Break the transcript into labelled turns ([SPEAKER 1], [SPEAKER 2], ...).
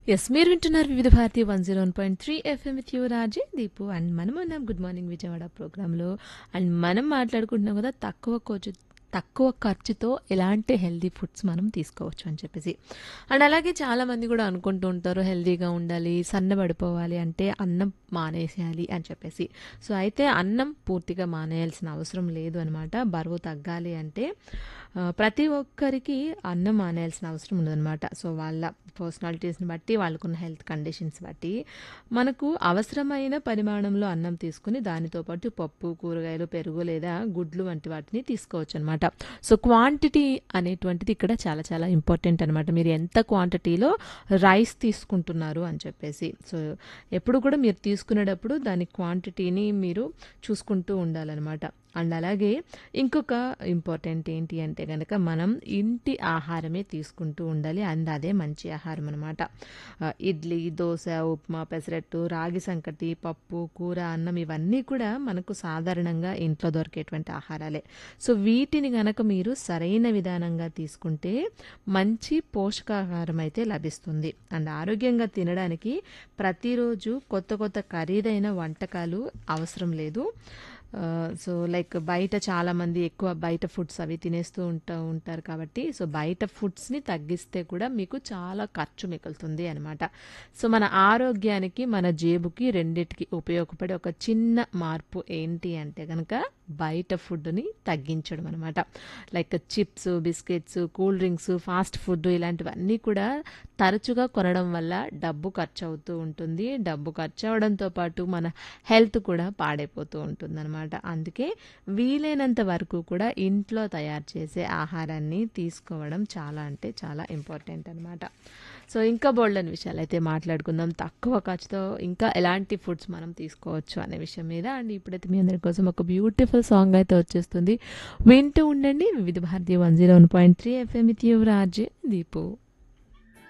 [SPEAKER 1] yes మీరు వింటున్నారు Vividh Bharati one zero one point three FM with you Raje Deepu and మనం ఉన్నాం గుడ్ మార్నింగ్ విజయవాడ ప్రోగ్రాంలో అండ్ మనం మాట్లాడుకుంటున్నాం కదా తక్కువ ఖర్చు తక్కువ ఖర్చుతో ఎలాంటి హెల్దీ ఫుడ్స్ మనం తీసుకోవచ్చు అని చెప్పేసి అండ్ అలాగే చాలామంది కూడా అనుకుంటూ ఉంటారు హెల్దీగా ఉండాలి సన్నబడిపోవాలి అంటే అన్నం మానేసేయాలి అని చెప్పేసి సో అయితే అన్నం పూర్తిగా మానేయాల్సిన అవసరం లేదు అనమాట బరువు తగ్గాలి అంటే ఆ, ప్రతి ఒక్కరికి అన్నం మానేయాల్సిన అవసరం ఉండదన్నమాట సో వాళ్ళ పర్సనాలిటీస్ని బట్టి వాళ్ళకున్న హెల్త్ కండిషన్స్ బట్టి మనకు అవసరమైన పరిమాణంలో అన్నం తీసుకుని దానితో పాటు పప్పు కూరగాయలు పెరుగు లేదా గుడ్లు వంటి వాటిని తీసుకోవచ్చు అనమాట సో క్వాంటిటీ అనేటువంటిది ఇక్కడ చాలా చాలా ఇంపార్టెంట్ అనమాట మీరు ఎంత క్వాంటిటీలో రైస్ తీసుకుంటున్నారు అని చెప్పేసి సో ఎప్పుడు కూడా మీరు తీసుకునేటప్పుడు దాని క్వాంటిటీని మీరు చూసుకుంటూ ఉండాలన్నమాట అండ్ అలాగే ఇంకొక ఇంపార్టెంట్ ఏంటి అంటే కనుక మనం ఇంటి ఆహారమే తీసుకుంటూ ఉండాలి అండ్ అదే మంచి ఆహారం అనమాట ఇడ్లీ దోశ ఉప్మా పెసరట్టు రాగి సంకటి పప్పు కూర అన్నం ఇవన్నీ కూడా మనకు సాధారణంగా ఇంట్లో దొరికేటువంటి ఆహారాలే సో వీటిని గనక మీరు సరైన విధానంగా తీసుకుంటే మంచి పోషకాహారం అయితే లభిస్తుంది అండ్ ఆరోగ్యంగా తినడానికి ప్రతిరోజు కొత్త కొత్త ఖరీదైన వంటకాలు అవసరం లేదు ఆ, సో లైక్ బయట చాలామంది ఎక్కువ బయట ఫుడ్స్ అవి తినేస్తూ ఉంటా ఉంటారు కాబట్టి సో బయట ఫుడ్స్ని తగ్గిస్తే కూడా మీకు చాలా ఖర్చు మిగులుతుంది అనమాట సో మన ఆరోగ్యానికి మన జేబుకి రెండిటికి ఉపయోగపడే ఒక చిన్న మార్పు ఏంటి అంటే కనుక బయట ఫుడ్ని తగ్గించడం అనమాట like chips biscuits cool drinks fast food ఇలాంటివన్నీ కూడా తరచుగా కొనడం వల్ల డబ్బు ఖర్చు అవుతూ ఉంటుంది డబ్బు ఖర్చు అవడంతో పాటు మన హెల్త్ కూడా పాడైపోతూ ఉంటుంది అనమాట అందుకే వీలైనంత వరకు కూడా ఇంట్లో తయారు చేసే ఆహారాన్ని తీసుకోవడం చాలా అంటే చాలా ఇంపార్టెంట్ అనమాట సో ఇంకా బోల్డన్ విషయాలు అయితే మాట్లాడుకుందాం తక్కువ ఖర్చుతో ఇంకా ఎలాంటి ఫుడ్స్ మనం తీసుకోవచ్చు అనే విషయం మీద అండ్ ఇప్పుడైతే మీ అందరి కోసం ఒక బ్యూటిఫుల్ సాంగ్ అయితే వచ్చేస్తుంది వింటూ ఉండండి Vividh Bharatiya one zero one point three FM with Yuvraj Deepu